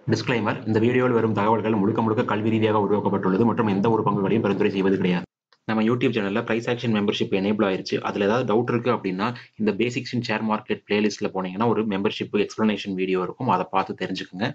Disclaimer இந்த வீடியோவில் வரும் தகவல்கள் முழுக்க முழுக்க கல்வி ரீதியாக உருவாக்கப்பட்டுள்ளது மற்றும் எந்த ஒரு பங்குகளையும் பரிந்துரை செய்வது கிடையாது நம்ம யூடியூப் சேனல்ல பிரைஸ் ஆக்ஷன் மெம்பர்ஷிப் எனேபிள் ஆயிருச்சு அதுல ஏதாவது டவுட் இருக்கு அப்படின்னா இந்த பேசிக்ஸ் இன் ஷேர் மார்க்கெட் பிளேலிஸ்ட்ல போனீங்கன்னா ஒரு மெம்பர்ஷிப் எக்ஸ்பிளனேஷன் வீடியோ இருக்கும் அதை பார்த்து தெரிஞ்சுக்குங்க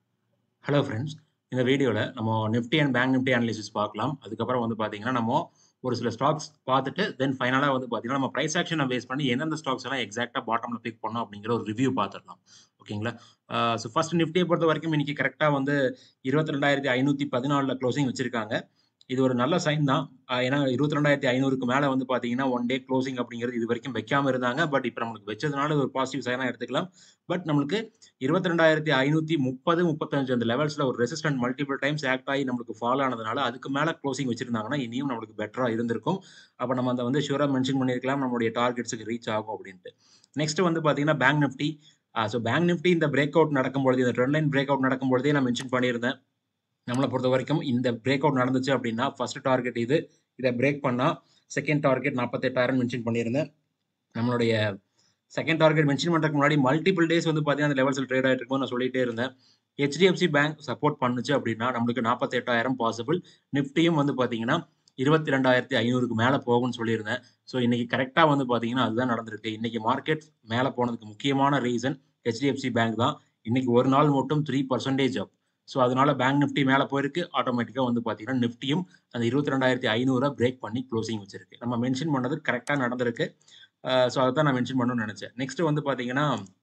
ஹலோ ஃப்ரெண்ட்ஸ் இந்த வீடியோவில் நம்ம Nifty and bank Nifty analysis பார்க்கலாம் அதுக்கப்புறம் வந்து பார்த்தீங்கன்னா நம்ம ஒரு சில ஸ்டாக்ஸ் பார்த்துட்டு தென் ஃபைனலாக வந்து பார்த்தீங்கன்னா நம்ம ப்ரைஸ் ஆக்ஷனை பேஸ் பண்ணி எந்தெந்த ஸ்டாக்ஸ் எல்லாம் எக்ஸாக்டாக பாட்டமில் பிக் பண்ணோம் அப்படிங்கிற ஒரு ரிவ்யூ பார்த்துடலாம் ஓகேங்களா ஸோ ஃபர்ஸ்ட் நிஃப்டியை பொறுத்த வரைக்கும் இன்னைக்கு கரெக்டாக வந்து இருபத்தி ரெண்டாயிரத்தி ஐநூற்றி பதினாலில் க்ளோசிங் வச்சிருக்காங்க இது ஒரு நல்ல சைன் தான் ஆஹ் ஏன்னா இருபத்தி ரெண்டாயிரத்தி ஐநூறுக்கு மேலே வந்து பார்த்தீங்கன்னா ஒன் டே க்ளோசிங் அப்படிங்கிறது இது வரைக்கும் வைக்காம இருந்தாங்க பட் இப்போ நம்மளுக்கு வச்சதுனால ஒரு பாசிட்டிவ் சைனாக எடுத்துக்கலாம் பட் நம்மளுக்கு இருபத்தி ரெண்டாயிரத்தி ஐநூற்றி முப்பது முப்பத்தஞ்சு அந்த லெவல்ஸில் ஒரு ரெசிஸ்டன்ட் மல்டிபிள் டைம்ஸ் ஆக்ட் ஆகி நம்மளுக்கு ஃபாலோ ஆனதுனால அதுக்கு மேலே க்ளோசிங் வச்சிருந்தாங்கன்னா இனியும் நம்மளுக்கு பெட்டராக இருந்திருக்கும் அப்போ நம்ம அதை வந்து ஷூராக மென்ஷன் பண்ணியிருக்கலாம் நம்மளுடைய டார்கெட்ஸுக்கு ரீச் ஆகும் அப்படின்ட்டு நெக்ஸ்ட் வந்து பார்த்தீங்கன்னா bank Nifty so bank Nifty இந்த பிரேக் அவுட் நடக்கும்பொழுது இந்த ட்ரெண்ட் லைன் பிரேக் அவுட் நடக்கும்பொழுதே நான் மென்ஷன் பண்ணியிருந்தேன் நம்மளை பொறுத்த வரைக்கும் இந்த பிரேக் அவுட் நடந்துச்சு அப்படின்னா ஃபர்ஸ்ட் டார்கெட் இது இதை பிரேக் பண்ணால் செகண்ட் டார்கெட் நாற்பத்தெட்டாயிரம் மென்ஷன் பண்ணியிருந்தேன் நம்மளுடைய செகண்ட் டார்கெட் மென்ஷன் பண்ணுறதுக்கு முன்னாடி மல்டிபிள் டேஸ் வந்து பார்த்தீங்கன்னா அந்த லெவல்ஸில் ட்ரேட் ஆகிட்டு இருக்கும் நான் சொல்லிட்டே இருந்தேன் ஹெச்டிஎஃப்சி பேங்க் சப்போர்ட் பண்ணுச்சு அப்படின்னா நம்மளுக்கு நாற்பத்தெட்டாயிரம் பாசிபிள் நிஃப்டியும் வந்து பார்த்தீங்கன்னா இருபத்தி ரெண்டாயிரத்தி ஐநூறுக்கு மேலே போகும்னு சொல்லியிருந்தேன் ஸோ இன்னைக்கு கரெக்டாக வந்து பார்த்தீங்கன்னா அதுதான் நடந்திருக்கு இன்னைக்கு மார்க்கெட் மேலே போனதுக்கு முக்கியமான ரீசன் ஹெச்டிஎஃப்சி பேங்க் தான் இன்னைக்கு ஒரு நாள் மட்டும் த்ரீ பர்சன்டேஜ் அப் ஸோ அதனால பேங்க் நிஃப்டி மேலே போயிருக்கு ஆட்டோமேட்டிக்காக வந்து பார்த்தீங்கன்னா நிஃப்டியும் அந்த இருபத்தி ரெண்டாயிரத்தி ஐநூறை பிரேக் பண்ணி க்ளோசிங் வச்சிருக்கு நம்ம மென்ஷன் பண்ணது கரெக்டாக நடந்திருக்கு ஸோ அதை தான் நான் மென்ஷன் பண்ணணும்னு நினச்சேன் நெக்ஸ்ட் வந்து பார்த்தீங்கன்னா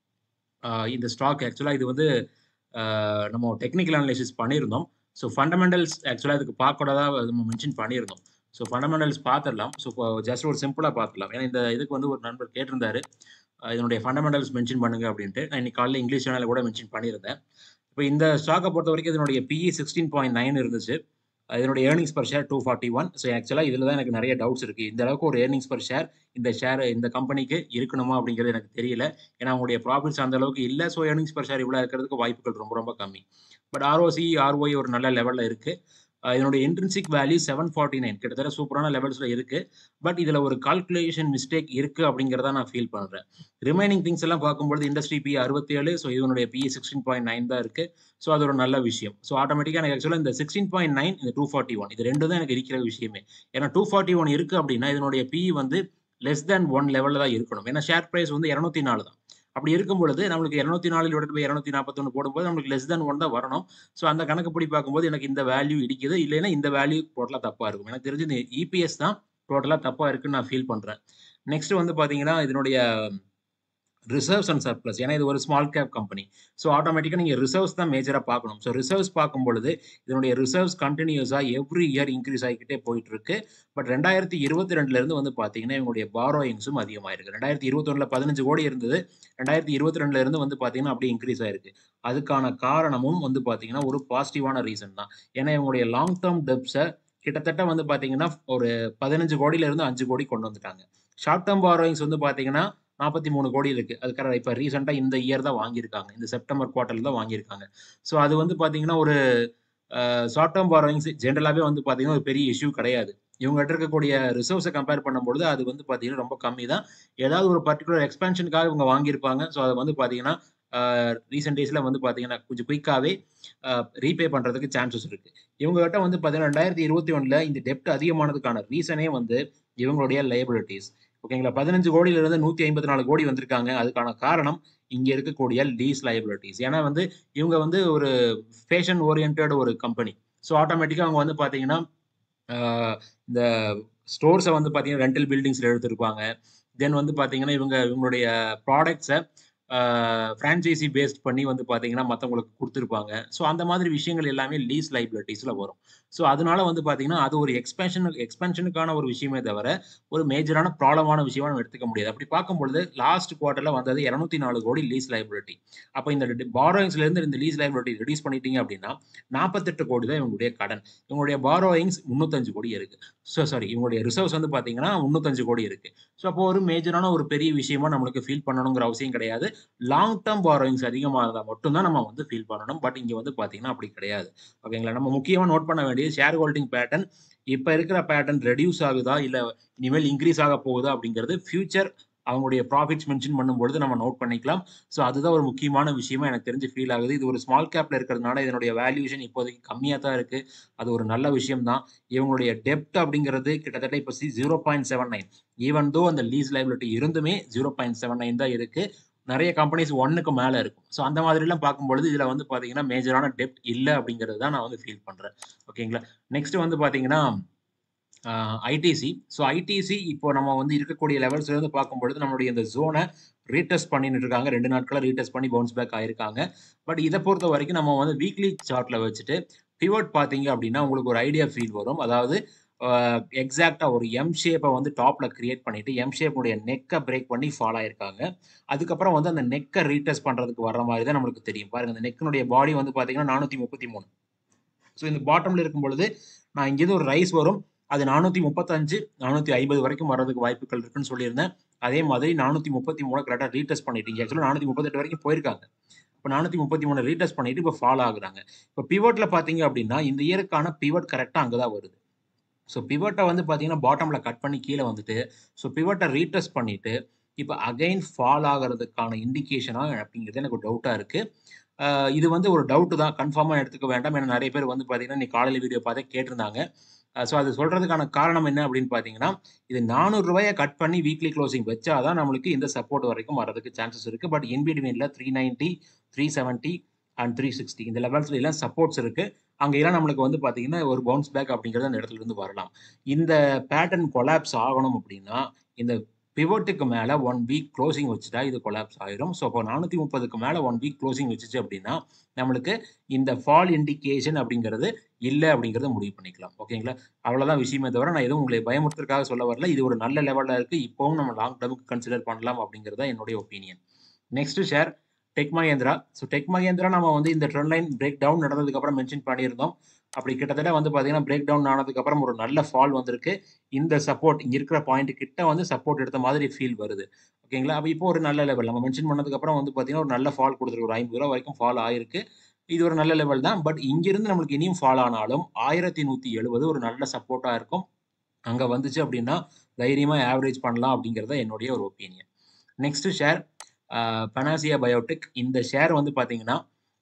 ஆஹ் இந்த ஸ்டாக் ஆக்சுவலாக இது வந்து ஆஹ் நம்ம டெக்னிக்கல் அனலைசிஸ் பண்ணியிருந்தோம் ஸோ ஃபண்டமெண்டல்ஸ் ஆக்சுவலாக இதுக்கு பார்க்கக்கூடாதா நம்ம மென்ஷன் பண்ணியிருந்தோம் ஸோ ஃபண்டமெண்டல்ஸ் பார்த்துடலாம் ஸோ ஜஸ்ட் ஒரு சிம்பிளாக பார்த்துடலாம் ஏன்னா இந்த இதுக்கு வந்து ஒரு நண்பர் கேட்டிருந்தாரு ஆஹ் இதனுடைய ஃபண்டமெண்டல்ஸ் மென்ஷன் பண்ணுங்க அப்படின்ட்டு நான் இன்னைக்கு காலையில் இங்கிலீஷ் சேனலில் கூட மென்ஷன் பண்ணியிருந்தேன் இப்போ இந்த ஸ்டாக்கை பொறுத்த வரைக்கும் இதனுடைய பிஇ சிக்ஸ்டீன் பாயிண்ட் நைன் இருந்துச்சு இதனுடைய earnings per share two forty one so ஆக்சுவலாக இதில் தான் எனக்கு நிறைய டவுட்ஸ் இருக்குது இந்த அளவுக்கு ஒரு ஏர்னிங்ஸ் பர் ஷேர் இந்த ஷேர் இந்த கம்பெனிக்கு இருக்கணுமா அப்படிங்கிறது எனக்கு தெரியல ஏன்னா அவங்களுடைய ப்ராஃபிட்ஸ் அந்த அளவுக்கு இல்லை ஸோ ஏர்னிங்ஸ் பர் ஷேர் இவ்வளோ இருக்கிறதுக்கு வாய்ப்புகள் ரொம்ப ரொம்ப கம்மி பட் ஆர்ஓசி ஆர்ஒய் ஒரு நல்ல லெவலில் இருக்குது இதனுடைய intrinsic value seven forty nine கிட்டத்தட்ட சூப்பரான லெவல்ஸில் இருக்குது பட் இதில் ஒரு கால்குலேஷன் மிஸ்டேக் இருக்குது அப்படிங்கிறத நான் ஃபீல் பண்ணுறேன் ரிமைனிங் திங்ஸ் எல்லாம் பார்க்கும்போது இண்டஸ்ட்ரி பி அறுபத்தி ஏழு ஸோ இதனுடைய பிஇ சிக்ஸ்டீன் பாயிண்ட் நைன் தான் இருக்குது ஸோ அது ஒரு நல்ல விஷயம் ஸோ ஆட்டோமேட்டிக்காக எனக்கு ஆக்சுவலாக இந்த சிக்ஸ்டீன் பாயிண்ட் நைன் இந்த டூ ஃபார்ட்டி ஒன் இது ரெண்டு தான் எனக்கு இருக்கிற விஷயமே ஏன்னா டூ ஃபார்ட்டி ஒன் இருக்குது அப்படின்னா இதனுடைய பிஇ வந்து லெஸ் தேன் ஒன் லெவலில் தான் இருக்கணும் ஏன்னா ஷேர் ப்ரைஸ் வந்து இரநூத்தி நாலு தான் அப்படி இருக்கும் பொழுது நம்மளுக்கு இரநூத்தி நாலு டிவைட் பை இரநூத்தி நாற்பத்தொன்று போடும்போது நம்மளுக்கு லெஸ் தேன் ஒன் தான் வரணும் ஸோ அந்த கணக்குப்படி பார்க்கும்போது எனக்கு இந்த வேல்யூ இடிக்குது இல்லைன்னா இந்த வேல்யூ டோட்டலாக தப்பாக இருக்கும் எனக்கு தெரிஞ்சு இந்த இபிஎஸ் தான் டோட்டலாக தப்பாக இருக்குன்னு நான் ஃபீல் பண்ணுறேன் நெக்ஸ்ட் வந்து பார்த்தீங்கன்னா இதனுடைய ரிசர்வ்ஸ் அண்ட் சர்ப்ளஸ் ஏன்னா இது ஒரு ஸ்மால் கேப் கம்பெனி ஸோ ஆட்டோமேட்டிக்காக நீங்கள் ரிசர்வ்ஸ் தான் மேஜராக பார்க்கணும் ஸோ ரிசர்வ்ஸ் பார்க்கும் பொழுது இதனுடைய ரிசர்வ்ஸ் கண்டினியூஸாக எவ்ரி இயர் இன்க்ரீஸ் ஆகிக்கிட்டே போயிட்டு இருக்கு பட் ரெண்டாயிரத்தி இருபத்தி ரெண்டுலேருந்து வந்து பார்த்தீங்கன்னா இவங்களுடைய பாரோயிங்ஸும் அதிகமாயிருக்கு ரெண்டாயிரத்தி இருபத்தொன்னில் பதினஞ்சு கோடி இருந்தது ரெண்டாயிரத்தி இருபத்தி ரெண்டுல இருந்து வந்து பார்த்தீங்கன்னா அப்படியே இன்க்ரீஸ் ஆயிருக்கு அதுக்கான காரணமும் வந்து பார்த்தீங்கன்னா ஒரு பாசிட்டிவான ரீசன் தான் ஏன்னா இவங்களுடைய லாங் டேர்ம் டெப்ஸை கிட்டத்தட்ட வந்து பார்த்தீங்கன்னா ஒரு பதினஞ்சு கோடியிலேருந்து அஞ்சு கோடி கொண்டு வந்துட்டாங்க ஷார்ட் டேர்ம் பாரோயிங்ஸ் வந்து பார்த்தீங்கன்னா நாற்பத்தி மூணு கோடி இருக்கு அதுக்காக இப்போ ரீசெண்டாக இந்த இயர் தான் வாங்கியிருக்காங்க இந்த செப்டம்பர் குவார்ட்டரில் தான் வாங்கியிருக்காங்க ஸோ அது வந்து பார்த்தீங்கன்னா ஒரு ஷார்ட் டேர்ம் பாரோயிங்ஸ் ஜென்ரலாகவே வந்து பார்த்தீங்கன்னா ஒரு பெரிய இஷ்யூ கிடையாது இவங்ககிட்ட இருக்கக்கூடிய ரிசர்வ்ஸை கம்பேர் பண்ணும்பொழுது அது வந்து பார்த்தீங்கன்னா ரொம்ப கம்மி தான் ஏதாவது ஒரு பர்டிகுலர் எக்ஸ்பென்ஷனுக்காக இவங்க வாங்கியிருப்பாங்க ஸோ அதை வந்து பார்த்தீங்கன்னா ரீசெண்ட் டேஸில் வந்து பார்த்தீங்கன்னா கொஞ்சம் குயிக்காகவே ரீபே பண்ணுறதுக்கு சான்சஸ் இருக்குது இவங்ககிட்ட வந்து பார்த்தீங்கன்னா ரெண்டாயிரத்தி இருபத்தி ஒன்றில் இந்த டெப்ட் அதிகமானதுக்கான ரீசனே வந்து இவங்களுடைய லைபிலிட்டிஸ் ஓகேங்களா பதினஞ்சு கோடியிலிருந்து நூற்றி ஐம்பத்தி நாலு கோடி வந்திருக்காங்க அதுக்கான காரணம் இங்கே இருக்கக்கூடிய லீஸ் லைபிலிட்டிஸ் ஏன்னா வந்து இவங்க வந்து ஒரு ஃபேஷன் ஓரியன்ட் ஒரு கம்பெனி ஸோ ஆட்டோமேட்டிக்காக அவங்க வந்து பார்த்தீங்கன்னா இந்த ஸ்டோர்ஸை வந்து பார்த்தீங்கன்னா ரெண்டல் பில்டிங்ஸில் எடுத்திருப்பாங்க தென் வந்து பார்த்தீங்கன்னா இவங்க இவங்களுடைய ப்ராடக்ட்ஸை ஃப்ரான்ச்சைசி பேஸ்ட் பண்ணி வந்து பார்த்தீங்கன்னா மற்றவங்களுக்கு கொடுத்துருப்பாங்க ஸோ அந்த மாதிரி விஷயங்கள் எல்லாமே லீஸ் லைபிலிட்டிஸில் வரும் ஸோ அதனால வந்து பார்த்தீங்கன்னா அது ஒரு எக்ஸ்பென்ஷன் எக்ஸ்பென்ஷனுக்கான ஒரு விஷயமே தவிர ஒரு மேஜரான ப்ராப்ளமான விஷயமா நம்ம எடுத்துக்க முடியாது அப்படி பார்க்கும்பொழுது லாஸ்ட் குவார்ட்டரில் வந்தது இரநூத்தி நாலு கோடி லீஸ் லைபிலிட்டி அப்போ இந்த பாரோயிங்ஸ்லேருந்து இந்த லீஸ் லைபிலிட்டி ரெடியூஸ் பண்ணிட்டீங்க அப்படின்னா நாற்பத்தெட்டு கோடி தான் இவங்களுடைய கடன் இவங்களுடைய பாரோயிங்ஸ் முந்நூத்தஞ்சு கோடி இருக்கு ஸோ சாரி இவங்களுடைய ரிசர்வ்ஸ் வந்து பார்த்தீங்கன்னா முந்நூத்தஞ்சு கோடி இருக்கு ஸோ அப்போ ஒரு மேஜரான ஒரு பெரிய விஷயமா நம்மளுக்கு ஃபீல் பண்ணணுங்கிற அவசியம் கிடையாது லாங் டேர்ம் பாரோயிங்ஸ் அதிகமாக இருந்தால் மட்டும்தான் நம்ம வந்து ஃபீல் பண்ணணும் பட் இங்கே வந்து பார்த்தீங்கன்னா அப்படி கிடையாது ஓகேங்களா நம்ம முக்கியமாக நோட் பண்ண வேண்டியது ஷேர் ஹோல்டிங் பேட்டர்ன் இப்போ இருக்கிற பேட்டர்ன் ரெடியூஸ் ஆகுதா இல்லை இனிமேல் இன்க்ரீஸ் ஆக போகுதா அப்படிங்கிறது ஃபியூச்சர் அவங்களுடைய ப்ராஃபிட்ஸ் மென்ஷன் பண்ணும்பொழுது நம்ம நோட் பண்ணிக்கலாம் ஸோ அதுதான் ஒரு முக்கியமான விஷயமா எனக்கு தெரிஞ்சு ஃபீல் ஆகுது இது ஒரு ஸ்மால் கேப்ல இருக்கிறதுனால இதனுடைய வேல்யூஷன் இப்போதைக்கு கம்மியாக தான் இருக்கு அது ஒரு நல்ல விஷயம் தான் இவங்களுடைய டெப்ட் அப்படிங்கிறது கிட்டத்தட்ட இப்போ சி zero point seven nine even though அந்த லீஸ் லைபிலிட்டி இருந்துமே ஜீரோ பாயிண்ட் செவன் நைன் தான் இருக்கு நிறைய கம்பெனிஸ் ஒன்னுக்கு மேலே இருக்கும் ஸோ அந்த மாதிரிலாம் பார்க்கும்பொழுது இதில் வந்து பார்த்தீங்கன்னா மேஜரான டெப்ட் இல்லை அப்படிங்கிறது தான் நான் வந்து ஃபீல் பண்ணுறேன் ஓகேங்களா நெக்ஸ்ட் வந்து பார்த்தீங்கன்னா ஐடிசி ஸோ ஐடிசி இப்போ நம்ம வந்து இருக்கக்கூடிய லெவல்ஸ்ல இருந்து பார்க்கும்பொழுது நம்மளுடைய இந்த ஜோனை ரீடெஸ்ட் பண்ணிட்டு இருக்காங்க ரெண்டு நாட்களாக ரீடெஸ்ட் பண்ணி பவுன்ஸ் பேக் ஆயிருக்காங்க பட் இதை பொறுத்த வரைக்கும் நம்ம வந்து வீக்லி சார்ட்ல வச்சுட்டு பிவட் பார்த்தீங்க அப்படின்னா உங்களுக்கு ஒரு ஐடியா ஃபீல் வரும் அதாவது எக்ஸாக்டாக ஒரு எம் ஷேப்பை வந்து டாப்ல கிரியேட் பண்ணிட்டு எம் ஷேப்புடைய நெக்கை பிரேக் பண்ணி ஃபாலோ ஆயிருக்காங்க அதுக்கப்புறம் வந்து அந்த நெக்கை ரீடெஸ்ட் பண்றதுக்கு வர மாதிரி தான் நம்மளுக்கு தெரியும் பாருங்க இந்த நெக்கினுடைய பாடி வந்து பார்த்தீங்கன்னா நானூற்றி முப்பத்தி மூணு ஸோ இந்த பாட்டம்ல இருக்கும் பொழுது நான் இங்கேருந்து ஒரு ரைஸ் வரும் அது நானூற்றி முப்பத்தஞ்சு நானூற்றி ஐம்பது வரைக்கும் வர்றதுக்கு வாய்ப்புகள் இருக்குன்னு சொல்லியிருந்தேன் அதே மாதிரி நானூற்றி முப்பத்தி மூணு கரெக்டாக ரீடெஸ்ட் பண்ணிட்டீங்க ஆக்சுவலாக நானூற்றி முப்பத்தெட்டு வரைக்கும் போயிருக்காங்க இப்போ நானூற்றி முப்பத்தி மூணு ரீடெஸ்ட் பண்ணிட்டு இப்போ ஃபாலோ ஆகுறாங்க இப்போ பிவட்ல பார்த்தீங்க அப்படின்னா இந்த இயருக்கான பிவட் கரெக்டாக அங்கே தான் வருது ஸோ பிவட்டை வந்து பார்த்தீங்கன்னா பாட்டமில் கட் பண்ணி கீழே வந்துட்டு ஸோ பிவட்டை ரீடெஸ்ட் பண்ணிட்டு இப்போ அகைன் ஃபால் ஆகிறதுக்கான இண்டிகேஷனாக அப்படிங்கிறது எனக்கு டவுட்டாக இருக்குது இது வந்து ஒரு டவுட்டு தான் கன்ஃபார்மாக எடுத்துக்க வேண்டாம் ஏன்னா நிறைய பேர் வந்து பார்த்தீங்கன்னா நீ காலையில் வீடியோ பார்த்தே கேட்டிருந்தாங்க ஸோ அது சொல்கிறதுக்கான காரணம் என்ன அப்படின்னு பார்த்தீங்கன்னா இது நானூறு ரூபாயை கட் பண்ணி வீக்லி க்ளோசிங் வச்சாதான் நம்மளுக்கு இந்த சப்போர்ட் வரைக்கும் வரதுக்கு சான்சஸ் இருக்குது பட் இன்பிட்வீனில் three ninety three seventy and three sixty இந்த லெவல்ஸ்ல எல்லாம் சப்போர்ட்ஸ் இருக்குது அங்கே எல்லாம் நம்மளுக்கு வந்து பார்த்தீங்கன்னா ஒரு பவுன்ஸ் பேக் அப்படிங்கிறது அந்த இடத்துல இருந்து வரலாம் இந்த பேட்டர்ன் கொலாப்ஸ் ஆகணும் அப்படின்னா இந்த பிவோட்டுக்கு மேலே ஒன் வீக் க்ளோசிங் வச்சுட்டா இது கொலாப்ஸ் ஆயிரும் ஸோ அப்போ நானூற்றி முப்பதுக்கு மேலே ஒன் வீக் க்ளோசிங் வச்சுச்சு அப்படின்னா நம்மளுக்கு இந்த ஃபால் இண்டிகேஷன் அப்படிங்கிறது இல்லை அப்படிங்கிறத முடிவு பண்ணிக்கலாம் ஓகேங்களா அவ்வளோதான் விஷயமே தவிர நான் எதுவும் உங்களை பயமுறுத்துறதுக்காக சொல்ல வரல இது ஒரு நல்ல லெவலில் இருக்குது இப்போவும் நம்ம லாங் டேர்முக்கு கன்சிடர் பண்ணலாம் அப்படிங்கிறது தான் என்னுடைய opinion next share Tech Mahindra so Tech Mahindra நம்ம வந்து இந்த ட்ரெண்ட் லைன் பிரேக் டவுன் நடந்ததுக்கு அப்புறம் மென்ஷன் பண்ணியிருந்தோம் அப்படி கிட்டத்தட்ட வந்து பார்த்தீங்கன்னா பிரேக் டவுன் ஆனதுக்கு அப்புறம் ஒரு நல்ல ஃபால் வந்திருக்கு இந்த சப்போர்ட் இங்க இருக்கிற பாயிண்ட் கிட்ட வந்து சப்போர்ட் எடுத்த மாதிரி ஃபீல் வருது ஓகேங்களா அப்போ இப்போ ஒரு நல்ல லெவல் நம்ம மென்ஷன் பண்ணதுக்கு அப்புறம் வந்து பார்த்தீங்கன்னா ஒரு நல்ல ஃபால் கொடுத்துருக்கு ஒரு ஐம்பது ரூபா வரைக்கும் ஃபால் ஆயிருக்கு இது ஒரு நல்ல லெவல் தான் பட் இங்கிருந்து நம்மளுக்கு இனியும் ஃபால் ஆனாலும் ஆயிரத்தி நூற்றி எழுபது ஒரு நல்ல சப்போர்ட்டாக இருக்கும் அங்கே வந்துச்சு அப்படின்னா தைரியமாக ஆவரேஜ் பண்ணலாம் அப்படிங்கிறத என்னுடைய ஒரு opinion next share Panacea Biotec இந்த ஷேர் வந்து பார்த்தீங்கன்னா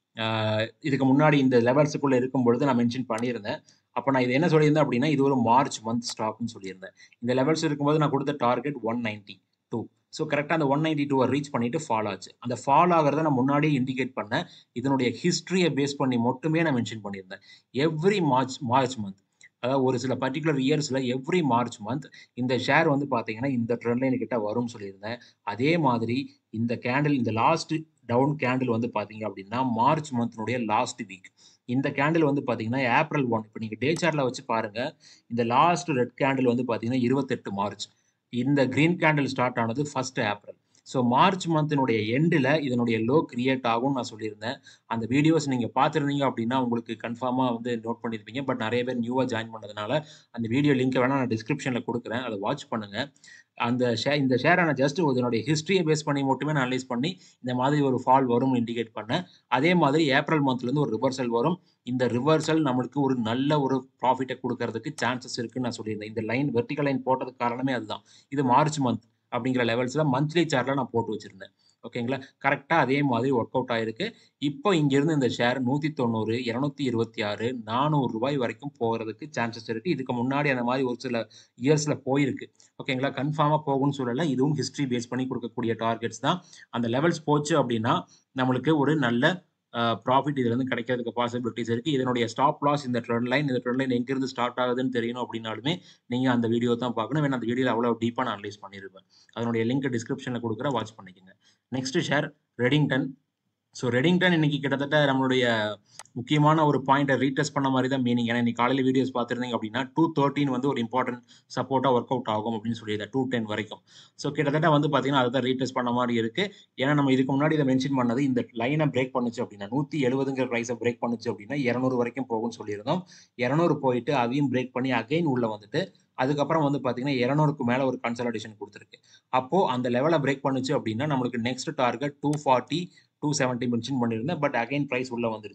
இதுக்கு முன்னாடி இந்த லெவல்ஸுக்குள்ள இருக்கும் பொழுது நான் மென்ஷன் பண்ணியிருந்தேன் அப்போ நான் இது என்ன சொல்லியிருந்தேன் அப்படின்னா இது ஒரு மார்ச் மந்த் ஸ்டாக்னு சொல்லியிருந்தேன் இந்த லெவல்ஸ் இருக்கும்போது நான் கொடுத்த target one ninety two so கரெக்டாக அந்த ஒன் நைன்டி டூவை ரீச் பண்ணிட்டு ஃபால் ஆச்சு அந்த ஃபால் ஆகிறத நான் முன்னாடியே இண்டிகேட் பண்ணேன் இதனுடைய ஹிஸ்ட்ரியை பேஸ் பண்ணி மட்டுமே நான் மென்ஷன் பண்ணியிருந்தேன் எவ்ரி மார்ச் மார்ச் மந்த் அதாவது ஒரு சில பர்டிகுலர் இயர்ஸில் எவ்ரி மார்ச் மந்த் இந்த ஷேர் வந்து பார்த்தீங்கன்னா இந்த ட்ரெண்ட் லைன் கிட்ட வரும்னு சொல்லியிருந்தேன் அதே மாதிரி இந்த கேண்டில் இந்த லாஸ்ட் டவுன் கேண்டில் வந்து பார்த்தீங்க அப்படின்னா மார்ச் மந்த்னுடைய லாஸ்ட் வீக் இந்த கேண்டில் வந்து பார்த்தீங்கன்னா ஏப்ரல் ஒன் இப்போ நீங்கள் டே சார்ட்டில் வச்சு பாருங்க இந்த லாஸ்ட் ரெட் கேண்டில் வந்து பார்த்தீங்கன்னா இருபத்தெட்டு மார்ச் இந்த கிரீன் கேண்டில் ஸ்டார்ட் ஆனது ஃபர்ஸ்ட் ஏப்ரல் ஸோ மார்ச் மந்தினுடைய எண்டில் இதனுடைய லோ கிரியேட் ஆகும்னு நான் சொல்லியிருந்தேன் அந்த வீடியோஸ் நீங்கள் பார்த்துருந்தீங்க அப்படின்னா உங்களுக்கு கன்ஃபார்மாக வந்து நோட் பண்ணியிருப்பீங்க பட் நிறைய பேர் நியூவாக ஜாயின் பண்ணதுனால அந்த வீடியோ லிங்க்கை வேணால் நான் டிஸ்கிரிப்ஷனில் கொடுக்குறேன் அதை வாட்ச் பண்ணுங்கள் அந்த ஷேர் இந்த ஷேரை நான் ஜஸ்ட் இதனுடைய ஹிஸ்ட்ரியை பேஸ் பண்ணி மட்டுமே நான் அனலைஸ் பண்ணி இந்த மாதிரி ஒரு ஃபால் வரும்னு இண்டிகேட் பண்ணேன் அதே மாதிரி ஏப்ரல் மந்த்லேருந்து ஒரு ரிவர்சல் வரும் இந்த ரிவர்சல் நம்மளுக்கு ஒரு நல்ல ஒரு ப்ராஃபிட்டை கொடுக்கறதுக்கு சான்சஸ் இருக்குன்னு நான் சொல்லியிருந்தேன் இந்த லைன் வெர்டிகல் லைன் போட்டதுக்கு காரணமே அதுதான் இது மார்ச் மந்த் அப்படிங்கிற லெவல்ஸில் மந்த்லி சார்ட்டில் நான் போட்டு வச்சுருந்தேன் ஓகேங்களா கரெக்டாக அதே மாதிரி ஒர்க் அவுட் ஆயிருக்கு இப்போ இங்கேருந்து இந்த ஷேர் நூற்றி தொண்ணூறு இரநூத்தி இருபத்தி ஆறு நானூறு ரூபாய் வரைக்கும் போகிறதுக்கு சான்சஸ் இருக்குது இதுக்கு முன்னாடி அந்த மாதிரி ஒரு சில இயர்ஸில் போயிருக்கு ஓகேங்களா கன்ஃபார்மாக போகும்னு சொல்லலை இதுவும் ஹிஸ்ட்ரி பேஸ் பண்ணி கொடுக்கக்கூடிய டார்கெட்ஸ் தான் அந்த லெவல்ஸ் போச்சு அப்படின்னா நம்மளுக்கு ஒரு நல்ல ப்ராஃபிட் இதுலேருந்து கிடைக்கிறதுக்கு பாசிபிலிட்டிஸ் இருக்குது இதனுடைய ஸ்டாப் லாஸ் இந்த ட்ரெண்ட் லைன் இந்த ட்ரெண்ட் லைன் எங்கேருந்து ஸ்டார்ட் ஆகுதுன்னு தெரியணும் அப்படின்னாலுமே நீங்கள் அந்த வீடியோ தான் பார்க்கணும் வேணும் அந்த வீடியோவில் அவ்வளோ டீப்பாக நான் அனலைஸ் பண்ணியிருப்பேன் அதனுடைய லிங்க் டிஸ்கிரிப்ஷனில் கொடுக்குற வாட்ச் பண்ணிக்கோங்க next share Redington so Redington இன்னைக்கு கிட்டத்தட்ட நம்மளுடைய முக்கியமான ஒரு பாயிண்ட்டை ரீடெஸ்ட் பண்ண மாதிரி தான் மீனிங் ஏன்னா இன்னைக்கு காலையில் வீடியோஸ் பார்த்துருந்தீங்க அப்படின்னா டூ தேர்ட்டின் வந்து ஒரு இம்பார்ட்டன்ட் சப்போர்ட்டாக ஒர்க் அவுட் ஆகும் அப்படின்னு சொல்லியிருந்தேன் டூ டென் வரைக்கும் ஸோ கிட்டத்தட்ட வந்து பார்த்தீங்கன்னா அதை தான் ரீடெஸ்ட் பண்ண மாதிரி இருக்கு ஏன்னா நம்ம இதுக்கு முன்னாடி இதை மென்ஷன் பண்ணது இந்த லைனை பிரேக் பண்ணுச்சு அப்படின்னா நூற்றி எழுபதுங்கிற ப்ரைஸை பிரேக் பண்ணுச்சு அப்படின்னா இரநூறு வரைக்கும் போகும்னு சொல்லியிருந்தோம் இரநூறு போயிட்டு அதையும் பிரேக் பண்ணி அகைன் உள்ள வந்துட்டு அதுக்கப்புறம் வந்து பார்த்தீங்கன்னா இரநூறுக்கு மேலே ஒரு கன்சல்டேஷன் கொடுத்துருக்கு அப்போ அந்த லெவலை பிரேக் பண்ணுச்சு அப்படின்னா நம்மளுக்கு next target two forty two seventy mention பண்ணியிருந்தேன் பட் அகைன் ப்ரைஸ் உள்ள வந்துருச்சு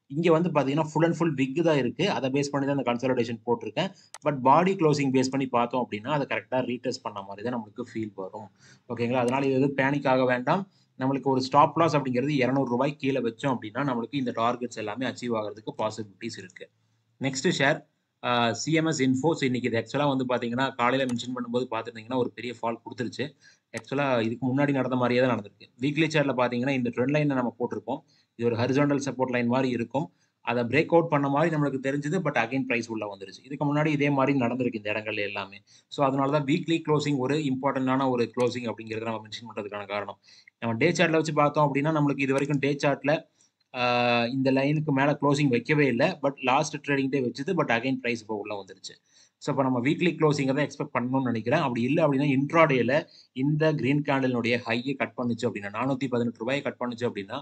இங்க வந்து பார்த்தீங்கன்னா, ஃபுல் அண்ட் ஃபுல் விக் தான் இருக்கு. அத பேஸ் பண்ணி தான் அந்த கன்சாலிடேஷன் போட்டிருக்கேன். பட் பாடி குளோசிங் பேஸ் பண்ணி பார்த்தோம் அப்படின்னா, அத கரெக்ட்டா ரீடெஸ்ட் பண்ண மாரி தான் நம்மளுக்கு ஃபீல் வரும். ஓகேங்களா? அதனால இது எதுவும் பேனிக் ஆக வேண்டாம். நம்மளுக்கு ஒரு ஸ்டாப் லாஸ் அப்படிங்கிறது ரூ. 200 கீழ வச்சோம் அப்படின்னா, நம்மளுக்கு இந்த டார்கெட்ஸ் எல்லாமே அச்சீவ் ஆகுறதுக்கு பாசிபிலிட்டீஸ் இருக்கு. Next share uh CMS Info. So இன்னைக்கு இது ஆக்சுவலா வந்து பார்த்தீங்கன்னா, காலையில மென்ஷன் பண்ணும்போது பார்த்துருந்தீங்கன்னா, ஒரு பெரிய ஃபால் குடுத்துருச்சு. ஆக்சுவலா இதுக்கு முன்னாடி நடந்த மாரியே தான் நடந்திருக்கு. வீக்லி சார்ட்ல பார்த்தீங்கன்னா, இந்த ட்ரெண்ட் லைன நம்ம போட்டிருப்போம். இது ஒரு ஹாரிசான்டல் சப்போர்ட் லைன் மாரி இருக்கும். அத பிரேக் அவுட் பண்ண மாரி நம்மளுக்கு தெரிஞ்சது. பட் அகைன் பிரைஸ் உள்ள வந்துருச்சு. இதுக்கு முன்னாடி இதே மாரி நடந்திருக்கு இந்த இடங்கள்ல எல்லாமே. ஸோ அதனால தான் வீக்லி குளோசிங் ஒரு இம்பார்ட்டன்டான ஒரு குளோசிங் அப்படிங்கிறத நம்ம மென்ஷன் பண்றதுக்கான காரணம். நம்ம டே சார்ட்ல வச்சு பார்த்தோம் அப்படின்னா, நம்மளுக்கு இதுவரைக்கும் டே சார்ட்ல அ இந்த லைனுக்கு மேல குளோசிங் வைக்கவே இல்ல. பட் லாஸ்ட் ட்ரேடிங் டே வச்சது. பட் அகைன் பிரைஸ் இப்போ உள்ள வந்துருச்சு. ஸோ அப்ப நம்ம வீக்லி குளோசிங்க தான் எக்ஸ்பெக்ட் பண்ணணும்னு நெனைக்கிறேன். அப்படி இல்ல அப்படின்னா, இன்ட்ராடேல இந்த கிரீன் கேண்டில்னுடைய ஹைய கட் பண்ணுச்சு அப்படின்னா, ரூ. 418 கட் பண்ணுச்சு அப்படின்னா,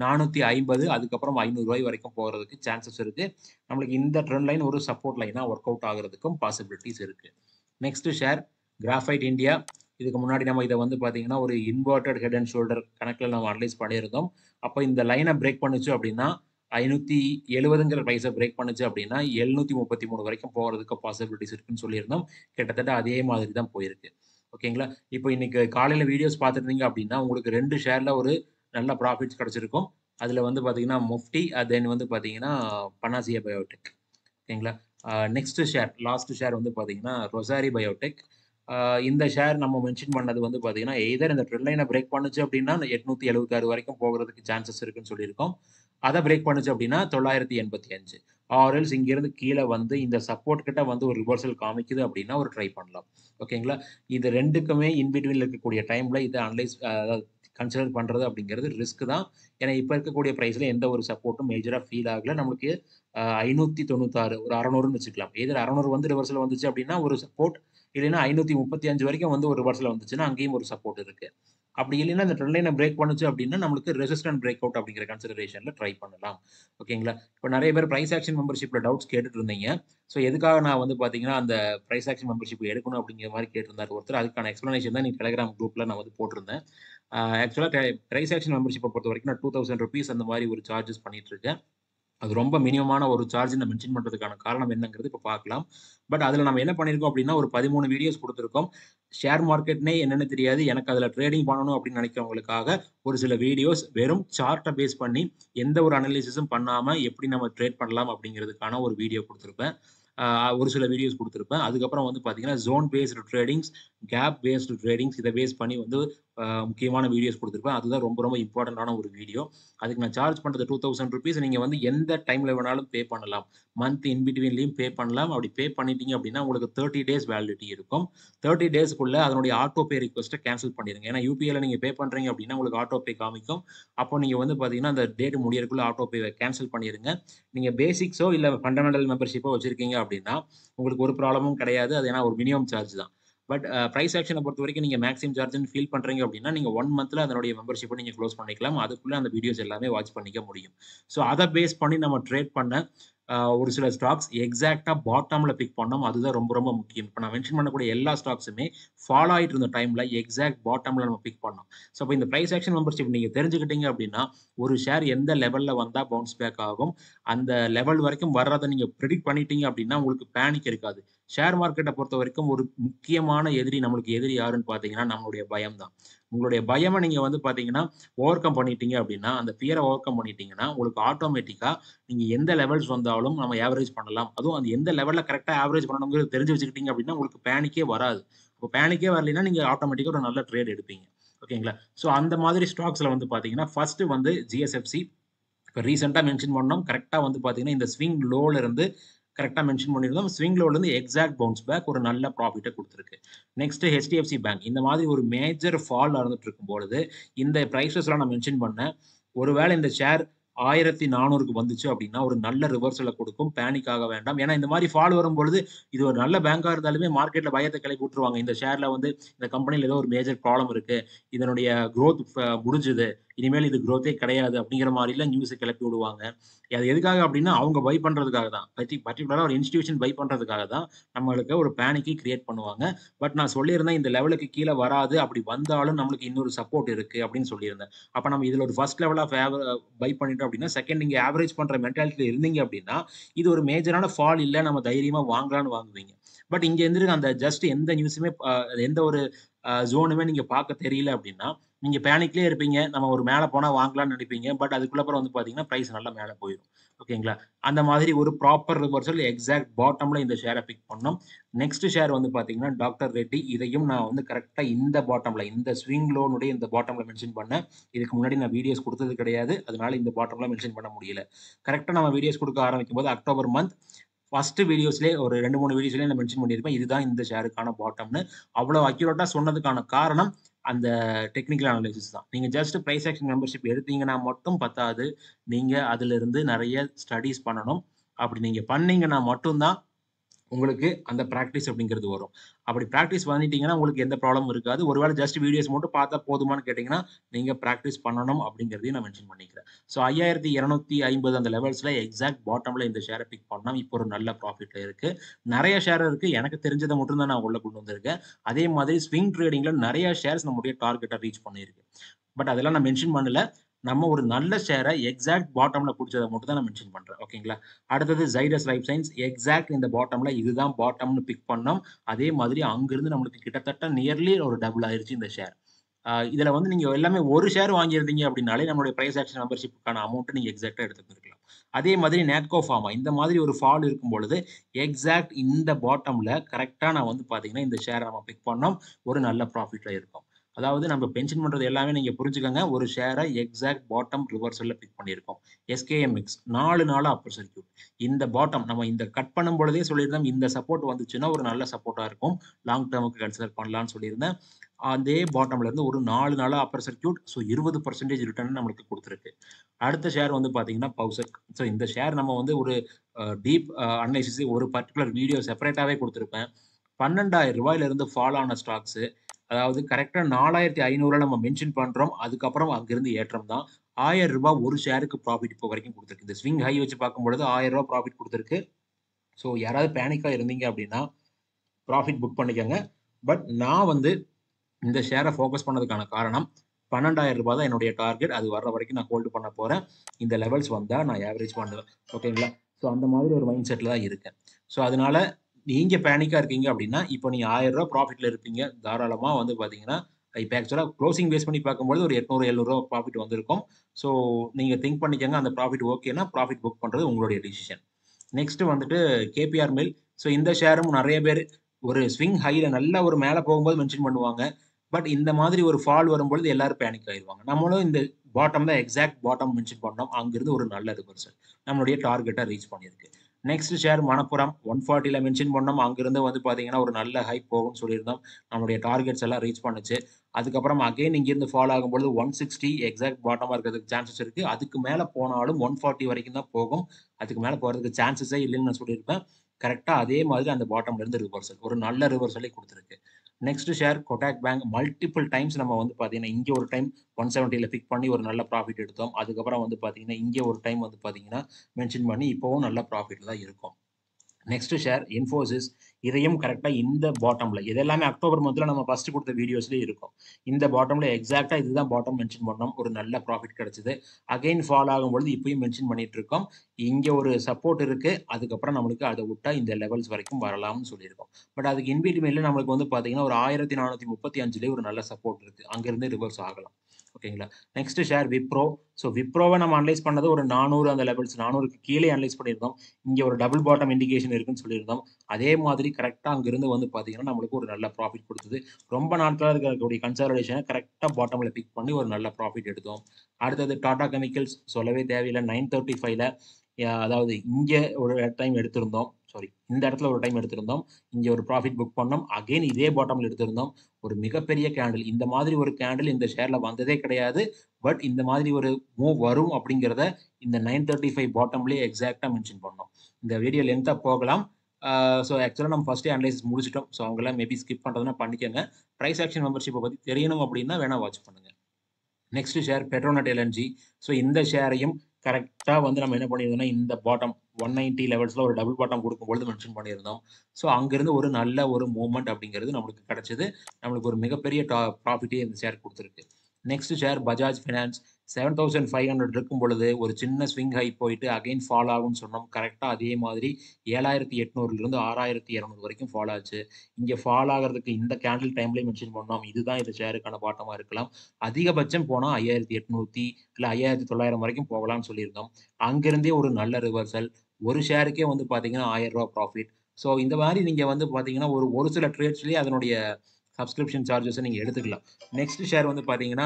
450 அதுக்கப்புறம் ரூ. 500 வரைக்கும் போறதுக்கு சான்சஸ் இருக்கு. நம்மளுக்கு இந்த ட்ரெண்ட் லைன் ஒரு சப்போர்ட் லைனா வொர்க் அவுட் ஆகுறதுக்கும் பாசிபிலிட்டீஸ் இருக்கு. Next share Graphite India. இதுக்கு முன்னாடி நம்ம இத வந்து பார்த்தீங்கன்னா, ஒரு இன்வெர்ட்டட் ஹெட் அண்ட் ஷோல்டர் கணக்குல நம்ம அனலைஸ் பண்ணியிருந்தோம். அப்ப இந்த லைன பிரேக் பண்ணுச்சு அப்படின்னா, 570ங்கிற பிரைஸ பிரேக் பண்ணுச்சு அப்படின்னா, 733 வரைக்கும் போறதுக்கு பாசிபிலிட்டீஸ் இருக்குன்னு சொல்லியிருந்தோம். கிட்டத்தட்ட அதே மாதிரி தான் போயிருக்கு. ஓகேங்களா? இப்போ இன்னைக்கு காலையில வீடியோஸ் பார்த்திருந்தீங்க அப்படின்னா, உங்களுக்கு 2 ஷேர்ல ஒரு நல்ல ப்ராஃபிட்ஸ் கிடைச்சிருக்கும். அதுல வந்து பார்த்தீங்கன்னா, முஃப்டி தென் வந்து பார்த்தீங்கன்னா, பனாசியா பயோடெக். ஓகேங்களா? Uh next share last share வந்து பார்த்தீங்கன்னா, ரொசாரி பயோடெக். அ இந்த ஷேர் நம்ம மென்ஷன் பண்ணது வந்து பார்த்தீங்கன்னா, எய்தர் இந்த ட்ரெண்ட் லைன பிரேக் பண்ணுச்சு அப்படின்னா, 876 வரைக்கும் போகுறதுக்கு சான்சஸ் இருக்குன்னு சொல்லியிருக்கோம். அத பிரேக் பண்ணுச்சு அப்படின்னா 985 ஆர் எல்ஸ் இங்கிருந்து கீழ வந்து இந்த சப்போர்ட் கிட்ட வந்து ஒரு ரிவர்சல் காமிக்குது அப்படின்னா, ஒரு ட்ரை பண்ணலாம். ஓகேங்களா? இது 2க்குமே இன் பிட்வீன்ல இருக்கக்கூடிய டைம்ல இத அனலைஸ் அதாவது கன்சிடர் பண்றது அப்படிங்கிறது ரிஸ்க் தான். ஏன்னா, இப்ப இருக்கக்கூடிய பிரைஸ்ல எந்த ஒரு சப்போர்ட்டும் மேஜரா ஃபீல் ஆகல. நம்மளுக்கு அ 596 ஒரு 600ன்னு வச்சுக்கலாம். எய்தர் 600 வந்து ரிவர்சல் வந்துச்சு அப்படின்னா, ஒரு சப்போர்ட். இல்லைன்னா 535 வரைக்கும் வந்து ஒரு ரிவர்சல் வந்துச்சுன்னா, அங்கேயும் ஒரு சப்போர்ட் இருக்கு. அப்படி இல்லைன்னா, இந்த ட்ரெண்ட் லைன பிரேக் பண்ணுச்சு அப்படின்னா, நம்மளுக்கு ரெசிஸ்டன்ட் பிரேக் அவுட் அப்படிங்கிற கன்சிடரேஷன்ல ட்ரை பண்ணலாம். ஓகேங்களா? இப்ப நெறைய பேர் பிரைஸ் ஆக்ஷன் மெம்பர்ஷிப்ல டவுட்ஸ் கேட்டுட்டு இருந்தீங்க. ஸோ எதுக்காக நான் வந்து பார்த்தீங்கன்னா, அந்த பிரைஸ் ஆக்ஷன் மெம்பர்ஷிப் எடுக்கணும் அப்படிங்கிற மாரி கேட்டிருந்தாரு ஒருத்தர். அதுக்கான எக்ஸ்ப்ளனேஷன் தான் இன்னைக்கு டெலிகிராம் குரூப்ல நான் வந்து போட்டிருந்தேன். அ ஆக்சுவலா டெ பிரைஸ் ஆக்ஷன் மெம்பர்ஷிப்ப பொறுத்தவரைக்கும் நான் ரூ. 2000 அந்த மாரி ஒரு சார்ஜஸ் பண்ணிட்டு இருக்கேன். அது ரொம்ப மினிமமான ஒரு சார்ஜ்ன்னு நான் மென்ஷன் பண்றதுக்கான காரணம் என்னங்கிறது இப்ப பார்க்கலாம். பட் அதுல நம்ம என்ன பண்ணியிருக்கோம் அப்படின்னா, ஒரு 13 வீடியோஸ் குடுத்திருக்கோம். ஷேர் மார்க்கெட்னே என்னன்னு தெரியாது. எனக்கு அதுல ட்ரேடிங் பண்ணணும் அப்படின்னு நினைக்கிறவங்களுக்காக, ஒரு சில வீடியோஸ் வெறும் சார்ட்ட பேஸ் பண்ணி, எந்த ஒரு அனலைசிஸும் பண்ணாம எப்படி நம்ம ட்ரேட் பண்ணலாம் அப்படிங்கிறதுக்கான ஒரு வீடியோ குடுத்திருப்பேன். அ ஒரு சில வீடியோஸ் குடுத்திருப்பேன். அதுக்கப்புறம் வந்து பார்த்தீங்கன்னா, zone based tradings, gap based tradings இத பேஸ் பண்ணி வந்து அ முக்கியமான வீடியோஸ் குடுத்திருப்பேன். அதுதான் ரொம்ப ரொம்ப இம்பார்ட்டன்டான ஒரு வீடியோ. அதுக்கு நான் சார்ஜ் பண்றது ரூ. 2000 நீங்க வந்து எந்த டைம்ல வேணாலும் பே பண்ணலாம். மந்த் இன் பிட்வீன்லயும் பே பண்ணலாம். அப்படி பே பண்ணிட்டீங்க அப்படின்னா, உங்களுக்கு 30 டேஸ் வேலிடிட்டி இருக்கும். 30 டேஸ்க்குள்ள அதனுடைய ஆட்டோ பே ரிக்வெஸ்ட்ட கேன்சல் பண்ணிருங்க. ஏன்னா, யுபிஐல நீங்க பே பண்றீங்க அப்படின்னா, உங்களுக்கு ஆட்டோ பே காமிக்கும். அப்போ நீங்க வந்து பார்த்தீங்கன்னா, அந்த டேட் முடியறதுக்குள்ள ஆட்டோ பேவ கேன்சல் பண்ணிருங்க. நீங்க பேசிக்ஸோ இல்ல ஃபண்டமெண்டல் மெம்பர்ஷிப்போ வச்சிருக்கீங்க அப்படின்னா, உங்களுக்கு ஒரு ப்ராப்ளமும் கிடையாது. அது ஏன்னா ஒரு மினிமம் சார்ஜ் தான். பட் அ பிரைஸ் ஆக்ஷன பொறுத்தவரைக்கும் நீங்க மேக்ஸிமம் சார்ஜ்ன்னு ஃபீல் பண்றீங்க அப்படின்னா, நீங்க 1 மந்த்ல அதனுடைய மெம்பர்ஷிப்ப நீங்க குளோஸ் பண்ணிக்கலாம். அதுக்குள்ள அந்த வீடியோஸ் எல்லாமே வாட்ச் பண்ணிக்க முடியும். ஸோ அத பேஸ் பண்ணி நம்ம ட்ரேட் பண்ண அ ஒரு சில ஸ்டாக்ஸ் எக்ஸாக்ட்டா பாட்டம்ல பிக் பண்ணோம். அதுதான் ரொம்ப ரொம்ப முக்கியம். இப்ப நான் மென்ஷன் பண்ணக்கூடிய எல்லா ஸ்டாக்ஸுமே ஃபால் ஆயிட்டு இருந்த டைம்ல எக்ஸாக்ட் பாட்டம்ல நம்ம பிக் பண்ணோம். ஸோ அப்ப இந்த பிரைஸ் ஆக்ஷன் மெம்பர்ஷிப் நீங்க தெரிஞ்சுக்கிட்டீங்க அப்படின்னா, ஒரு ஷேர் எந்த லெவல்ல வந்தா பவுன்ஸ் பேக் ஆகும். அந்த லெவல் வரைக்கும் வர்றத நீங்க பிரெடிக்ட் பண்ணிட்டீங்க அப்படின்னா, உங்களுக்கு பேனிக் இருக்காது. ஷேர் மார்க்கெட்ட பொறுத்தவரைக்கும் ஒரு முக்கியமான எதிரி நம்மளுக்கு எதிரி யாருன்னு பார்த்தீங்கன்னா, நம்மளுடைய பயம் தான். உங்களுடைய பயம நீங்க வந்து பார்த்தீங்கன்னா, ஓவர் கம் பண்ணிட்டீங்க அப்படின்னா, அந்த ஃபியர ஓவர் கம் பண்ணிட்டீங்கன்னா, உங்களுக்கு ஆட்டோமேட்டிக்கா நீங்க எந்த லெவல்ஸ் வந்தாலும் நம்ம ஆவரேஜ் பண்ணலாம். அதுவும் அந்த எந்த லெவல்ல கரெக்ட்டா ஆவரேஜ் பண்ணணும்ங்கிறத தெரிஞ்சு வச்சுக்கிட்டீங்க அப்படின்னா, உங்களுக்கு பேனிக்கே வராது. அப்ப பேனிக்கே வரலைன்னா, நீங்க ஆட்டோமேட்டிக்கா ஒரு நல்ல ட்ரேட் எடுப்பீங்க. ஓகேங்களா? ஸோ அந்த மாதிரி ஸ்டாக்ஸ்ல வந்து பார்த்தீங்கன்னா, ஃபர்ஸ்ட் வந்து ஜிஎஸ்எஃப்சி. இப்ப ரீசென்ட்டா மென்ஷன் பண்ணோம். கரெக்ட்டா வந்து பார்த்தீங்கன்னா, இந்த ஸ்விங் லோல இருந்து கரெக்ட்டா மென்ஷன் பண்ணியிருந்தோம். ஸ்விங் லோல இருந்து எக்ஸாக்ட் பவுன்ஸ் பேக் ஒரு நல்ல ப்ராஃபிட்ட குடுத்திருக்கு. Next HDFC bank. இந்த மாதிரி ஒரு மேஜர் ஃபால் நடந்துட்டு இருக்கும் பொழுது, இந்த பிரைஸஸ்லாம் நான் மென்ஷன் பண்ணேன். ஒருவேளை இந்த ஷேர் 1400க்கு வந்துச்சு அப்படின்னா, ஒரு நல்ல ரிவர்சல குடுக்கும். பேனிக் ஆக வேண்டாம். ஏன்னா, இந்த மாரி ஃபால் வரும்பொழுது, இது ஒரு நல்ல பேங்கா இருந்தாலுமே மார்க்கெட்ல பயத்த கிளப்பி விட்டுருவாங்க. இந்த ஷேர்ல வந்து இந்த கம்பெனில ஏதோ ஒரு மேஜர் ப்ராப்ளம் இருக்கு. இதனுடைய குரோத் ஃப முடிஞ்சுது. இனிமேல் இது குரோத்தே கிடையாது அப்படிங்கிற மாரிலாம் நியூஸ கிளப்பி விடுவாங்க. அது எதுக்காக அப்படின்னா, அவங்க பை பண்றதுக்காக தான். பர்ட்டி பர்ட்டிகுலரா ஒரு இன்ஸ்டிடியூஷன் பை பண்றதுக்காக தான் நம்மளுக்கு ஒரு பேனிக்கை கிரியேட் பண்ணுவாங்க. பட் நான் சொல்லியிருந்தேன், இந்த லெவலுக்கு கீழ வராது. அப்படி வந்தாலும் நம்மளுக்கு இன்னொரு சப்போர்ட் இருக்கு அப்படின்னு சொல்லியிருந்தேன். அப்ப நம்ம இதுல ஒரு ஃபர்ஸ்ட் லெவல் ஆஃப் ஆவ பை பண்ணிட்டோம் அப்படின்னா செகண்ட் நீங்க ஆவரேஜ் பண்ற மென்டாலிட்டியில் இருந்தீங்க அப்படின்னா இது ஒரு மேஜரான ஃபால் இல்லை நம்ம தைரியமா வாங்கலாம்னு வாங்குவீங்க பட் இங்க இருந்துருக்கு அந்த ஜஸ்ட் எந்த நியூஸுமே எந்த ஒரு ஜோனுமே நீங்க பார்க்க தெரியல அப்படின்னா நீங்க பேனிக்லேயே இருப்பீங்க நம்ம ஒரு மேலே போனா வாங்கலாம்னு நினைப்பீங்க பட் அதுக்குள்ள அப்புறம் வந்து பாத்தீங்கன்னா பிரைஸ் நல்லா மேலே போயிடும் ஓகேங்களா அந்த மாதிரி ஒரு ப்ராப்பர் ரிவர்சல் எக்ஸாக்ட் பாட்டம்ல இந்த ஷேரை பிக் பண்ணோம் நெக்ஸ்ட் ஷேர் வந்து பாத்தீங்கன்னா டாக்டர் ரெட்டி இதையும் நான் வந்து கரெக்டா இந்த பாட்டம்ல இந்த ஸ்விங் லோனுடைய இந்த பாட்டம்ல மென்ஷன் பண்ணேன் இதுக்கு முன்னாடி நான் வீடியோஸ் கொடுத்தது கிடையாது அதனால இந்த பாட்டம்ல மென்ஷன் பண்ண முடியல கரெக்டா நம்ம வீடியோஸ் கொடுக்க ஆரம்பிக்கும் போது அக்டோபர் மந்த் ஃபர்ஸ்ட் வீடியோஸ்லேயே ஒரு ரெண்டு மூணு வீடியோஸ்லேயே நான் மென்ஷன் பண்ணியிருப்பேன் இதுதான் இந்த ஷேருக்கான பாட்டம்னு அவ்வளோ அக்யூரேட்டாக சொன்னதுக்கான காரணம் அந்த டெக்னிக்கல் அனாலிசிஸ் தான் நீங்கள் ஜஸ்ட் ப்ரைஸ் ஆக்ஷன் மெம்பர்ஷிப் எடுத்தீங்கன்னா மட்டும் பத்தாது நீங்கள் அதிலிருந்து நிறைய ஸ்டடீஸ் பண்ணணும் அப்படி நீங்கள் பண்ணீங்கன்னா மட்டும்தான் உங்களுக்கு அந்த ப்ராக்டிஸ் அப்படிங்கிறது வரும் அப்படி ப்ராக்டிஸ் பண்ணிட்டீங்கன்னா உங்களுக்கு எந்த ப்ராப்ளமும் இருக்காது ஒருவேளை ஜஸ்ட் வீடியோஸ் மட்டும் பார்த்தா போதுமான்னு கேட்டிங்கன்னா நீங்கள் ப்ராக்டிஸ் பண்ணணும் அப்படிங்கிறதையும் நான் மென்ஷன் பண்ணிக்கிறேன் ஸோ ஐயாயிரத்தி இரநூத்தி ஐம்பது அந்த லெவல்ஸில் எக்ஸாக்ட் பாட்டமில் இந்த ஷேரை பிக் பண்ணோம் இப்போ ஒரு நல்ல ப்ராஃபிட்டில் இருக்குது நிறைய ஷேர் இருக்குது எனக்கு தெரிஞ்சதை மட்டும் தான் நான் உள்ள கொண்டு வந்திருக்கேன் அதே மாதிரி ஸ்விங் ட்ரேடிங்கில் நிறைய ஷேர்ஸ் நம்முடைய டார்கெட்டை ரீச் பண்ணியிருக்கு பட் அதெல்லாம் நான் மென்ஷன் பண்ணல நம்ம ஒரு நல்ல ஷேரை எக்ஸாக்ட் பாட்டம்ல பிடிச்சதை மட்டும் தான் நான் மென்ஷன் பண்றேன் ஓகேங்களா அடுத்தது ஜைடஸ் லைஃப் சயின்ஸ் எக்ஸாக்ட் இந்த பாட்டம்ல இதுதான் பாட்டம்னு பிக் பண்ணோம் அதே மாதிரி அங்கிருந்து நம்மளுக்கு கிட்டத்தட்ட நியர்லி ஒரு டபுள் ஆயிருச்சு இந்த ஷேர் இதுல வந்து நீங்க எல்லாமே ஒரு ஷேர் வாங்கியிருந்தீங்க அப்படின்னாலே நம்மளுடைய பிரைஸ் ஆக்ஷன் மெம்பர்ஷிப்புக்கான அமௌண்ட் நீங்க எக்ஸாக்டா எடுத்துக்கலாம் அதே மாதிரி நேட்கோ ஃபார்மா இந்த மாதிரி ஒரு ஃபால் இருக்கும் பொழுது எக்ஸாக்ட் இந்த பாட்டம்ல கரெக்டா நான் வந்து பாத்தீங்கன்னா இந்த ஷேர் நம்ம பிக் பண்ணோம் ஒரு நல்ல ப்ராஃபிட்ல இருக்கும் அதாவது நம்ம பென்ஷன் பண்றது எல்லாமே நீங்க புரிஞ்சுக்கோங்க ஒரு ஷேரை எக்ஸாக்ட் பாட்டம் ரிவர்சல்ல பிக் பண்ணியிருக்கோம் எஸ்கேஎம்எக்ஸ் நாலு நாள் அப்பர் சர்க்கியூட் இந்த பாட்டம் நம்ம இந்த கட் பண்ணும் பொழுதே சொல்லியிருந்தோம் இந்த சப்போர்ட் வந்துச்சுன்னா ஒரு நல்ல சப்போர்ட்டா இருக்கும் லாங் டேர்முக்கு கன்சிடர் பண்ணலாம்னு சொல்லியிருந்தேன் அதே பாட்டம்ல இருந்து ஒரு நாலு நாளா அப்பர் சர்க்கியூட் ஸோ இருபது பர்சன்டேஜ் ரிட்டர்ன் நம்மளுக்கு கொடுத்துருக்கு அடுத்த ஷேர் வந்து பாத்தீங்கன்னா பவுசர் ஸோ இந்த ஷேர் நம்ம வந்து ஒரு டீப் அனலைசிஸ் ஒரு பர்டிகுலர் வீடியோ செப்பரேட்டாவே கொடுத்துருப்பேன் பன்னெண்டாயிரம் ரூபாயில இருந்து ஃபால் ஆன ஸ்டாக்ஸ் அதாவது கரெக்டாக நாலாயிரத்தி ஐநூறுல நம்ம மென்ஷன் பண்றோம் அதுக்கப்புறம் அங்கிருந்து ஏற்றம் தான் ஆயிரம் ரூபாய் ஒரு ஷேருக்கு ப்ராஃபிட் இப்போ வரைக்கும் கொடுத்துருக்கு இந்த ஸ்விங் ஹை வச்சு பார்க்கும்பொழுது ஆயிரம் ரூபாய் ப்ராஃபிட் கொடுத்துருக்கு ஸோ யாராவது பேனிக்காக இருந்தீங்க அப்படின்னா ப்ராஃபிட் புக் பண்ணிக்கோங்க பட் நான் வந்து இந்த ஷேரை ஃபோக்கஸ் பண்ணதுக்கான காரணம் பன்னெண்டாயிரம் ரூபாய் தான் என்னுடைய டார்கெட் அது வர்ற வரைக்கும் நான் ஹோல்டு பண்ண போறேன் இந்த லெவல்ஸ் வந்தால் நான் ஆவரேஜ் பண்ணுவேன் ஓகேங்களா ஸோ அந்த மாதிரி ஒரு மைண்ட் செட்டில் தான் இருக்கேன் ஸோ அதனால நீங்க பேனிக்கா இருக்கீங்க அப்படின்னா இப்போ நீங்க ஆயிரம் ரூபாய் ப்ராஃபிட்ல இருப்பீங்க தாராளமா வந்து பாத்தீங்கன்னா இப்போ ஆக்சுவலாக க்ளோசிங் பேஸ் பண்ணி பார்க்கும்போது ஒரு எட்நூறு எழுநூறுவா ப்ராஃபிட் வந்திருக்கும் ஸோ நீங்க திங்க் பண்ணிக்கோங்க அந்த ப்ராஃபிட் ஓகேனா ப்ராஃபிட் புக் பண்றது உங்களுடைய டிசிஷன் நெக்ஸ்ட் வந்துட்டு கேபிஆர் மில் ஸோ இந்த ஷேரும் நிறைய பேர் ஒரு ஸ்விங் ஹைல நல்ல ஒரு மேலே போகும்போது மென்ஷன் பண்ணுவாங்க பட் இந்த மாதிரி ஒரு ஃபால் வரும்பொழுது எல்லாரும் பேனிக் ஆயிடுவாங்க நம்மளும் இந்த பாட்டம் தான் எக்ஸாக்ட் பாட்டம் மென்ஷன் பண்ணோம் அங்கிருந்து ஒரு நல்ல ரிவர்சல் நம்மளுடைய டார்கெட்டை ரீச் பண்ணியிருக்கு நெக்ஸ்ட் ஷேர் மணப்புரம் ஒன் ஃபார்ட்டியில் மென்ஷன் பண்ணோம் அங்கிருந்து வந்து பார்த்தீங்கன்னா ஒரு நல்ல ஹை போகும்னு சொல்லியிருந்தோம் நம்மளுடைய டார்கெட்ஸ் எல்லாம் ரீச் பண்ணுச்சு அதுக்கப்புறம் அகைன் இங்கிருந்து ஃபாலோ ஆகும்பொழுது ஒன் சிக்ஸ்டி எக்ஸாக்ட் பாட்டமாக இருக்கிறதுக்கு சான்சஸ் இருக்குது அதுக்கு மேலே போனாலும் ஒன் ஃபார்ட்டி வரைக்கும் தான் போகும் அதுக்கு மேலே போகிறதுக்கு சான்சஸே இல்லைன்னு நான் சொல்லியிருப்பேன் கரெக்டாக அதே மாதிரி அந்த பாட்டம்ல இருந்து ரிவர்சல் ஒரு நல்ல ரிவர்சலே கொடுத்துருக்கு next share Kotak bank multiple times நம்ம வந்து பார்த்தீங்கன்னா இங்கே ஒரு டைம் ஒன் செவன்ட்டியில் பிக் பண்ணி ஒரு நல்ல ப்ராஃபிட் எடுத்தோம் அதுக்கப்புறம் வந்து பார்த்தீங்கன்னா இங்கே ஒரு டைம் வந்து பார்த்தீங்கன்னா மென்ஷன் பண்ணி இப்போவும் நல்ல ப்ராஃபிட் தான் இருக்கும் நெக்ஸ்ட் ஷேர் இன்ஃபோசிஸ் இதையும் கரெக்டாக இந்த பாட்டம்ல இது எல்லாமே அக்டோபர் மந்த்ல நம்ம ஃபர்ஸ்ட் கொடுத்த வீடியோஸ்லேயே இருக்கும் இந்த பாட்டம்ல எக்ஸாக்டா இதுதான் பாட்டம் மென்ஷன் பண்ணோம் ஒரு நல்ல ப்ராஃபிட் கிடைச்சது அகைன் ஃபால் ஆகும்பொழுது இப்பயும் மென்ஷன் பண்ணிட்டு இருக்கோம் இங்க ஒரு சப்போர்ட் இருக்கு அதுக்கப்புறம் நம்மளுக்கு அதை விட்டா இந்த லெவல்ஸ் வரைக்கும் வரலாம்னு சொல்லியிருக்கோம் பட் அதுக்கு இன்பிட்வீன்ல நம்மளுக்கு வந்து பாத்தீங்கன்னா ஒரு ஆயிரத்தி நானூத்தி முப்பத்தி அஞ்சுலேயே ஒரு நல்ல சப்போர்ட் இருக்கு அங்கிருந்து ரிவர்ஸ் ஆகலாம் ஓகேங்களா நெக்ஸ்ட் ஷேர் விப்ரோ ஸோ விப்ரோவை நம்ம அனலைஸ் பண்ணது ஒரு நானூறு அந்த லெவல்ஸ் நானூறுக்கு கீழே அனலைஸ் பண்ணியிருந்தோம் இங்கே ஒரு டபுள் பாட்டம் இண்டிகேஷன் இருக்குன்னு சொல்லியிருந்தோம் அதே மாதிரி கரெக்டாக அங்கிருந்து வந்து பார்த்தீங்கன்னா நம்மளுக்கு ஒரு நல்ல ப்ராஃபிட் கொடுத்தது ரொம்ப நாட்களாக இருக்கக்கூடிய கன்சல்டேஷனை கரெக்டாக பாட்டமில் பிக் பண்ணி ஒரு நல்ல ப்ராஃபிட் எடுத்தோம் அடுத்தது டாடா கெமிக்கல்ஸ் சொல்லவே தேவையில்லை நைன் தேர்ட்டி ஃபைவ்ல அதாவது இங்கே ஒரு டைம் எடுத்திருந்தோம் சாரி இந்த இடத்துல ஒரு டைம் எடுத்திருந்தோம் இங்கே ஒரு ப்ராஃபிட் புக் பண்ணோம் அகைன் இதே பாட்டமில் எடுத்திருந்தோம் ஒரு மிகப்பெரிய கேண்டில் இந்த மாதிரி ஒரு கேண்டில் இந்த ஷேர்ல வந்ததே கிடையாது பட் இந்த மாதிரி ஒரு மூவ் வரும் அப்படிங்கிறத இந்த நைன் தேர்ட்டி ஃபைவ் பாட்டம்லேயே எக்ஸாக்டாக மென்ஷன் பண்ணோம் இந்த வீடியோ லென்த்தாக போகலாம் ஸோ ஆக்சுவலாக நம்ம ஃபஸ்ட்டே அனலைசிஸ் முடிச்சிட்டோம் ஸோ அவங்களாம் மேபி ஸ்கிப் பண்ணுறதுனா பண்ணிக்கோங்க ப்ரைஸ் ஆக்ஷன் மெம்பர்ஷிப்பை பற்றி தெரியணும் அப்படின்னா வேணால் வாட்ச் பண்ணுங்கள் next share Petronet LNG so இந்த ஷேரையும் கரெக்டாக வந்து நம்ம என்ன பண்ணியிருந்தோம்னா இந்த பாட்டம் ஒன் நைன்ட்டி லெவல்ஸில் ஒரு டபுள் பாட்டம் கொடுக்கும்பொழுது மென்ஷன் பண்ணியிருந்தோம் ஸோ அங்கேருந்து ஒரு நல்ல ஒரு மூவ்மெண்ட் அப்படிங்கிறது நம்மளுக்கு கிடைச்சது நம்மளுக்கு ஒரு மிகப்பெரிய டா ப்ராஃபிட்டே இந்த ஷேர் கொடுத்துருக்கு next share Bajaj Finance seven thousand five hundred இருக்கும் பொழுது ஒரு சின்ன ஸ்விங் ஹை போயிட்டு அகைன் ஃபால் ஆகும்னு சொன்னோம் கரெக்டாக அதே மாதிரி ஏழாயிரத்தி எட்நூறுலேருந்து ஆறாயிரத்தி இரநூறு வரைக்கும் ஃபால் ஆச்சு இங்கே ஃபால் ஆகிறதுக்கு இந்த கேண்டில் டைம்லேயே மென்ஷன் பண்ணோம் இதுதான் இந்த ஷேருக்கான பாட்டமாக இருக்கலாம் அதிகபட்சம் போனால் ஐயாயிரத்தி எட்நூற்றி இல்லை ஐயாயிரத்தி தொள்ளாயிரம் வரைக்கும் போகலாம்னு சொல்லியிருந்தோம் அங்கேருந்தே ஒரு நல்ல ரிவர்சல் ஒரு ஷேருக்கே வந்து பார்த்தீங்கன்னா ஆயிரம் ரூபா ப்ராஃபிட் ஸோ இந்த மாதிரி நீங்கள் வந்து பார்த்தீங்கன்னா ஒரு ஒரு சில ட்ரேட்ஸ்லேயே அதனுடைய சப்ஸ்கிரிப்ஷன் சார்ஜஸை நீங்கள் எடுத்துக்கலாம் நெக்ஸ்ட் ஷேர் வந்து பார்த்தீங்கன்னா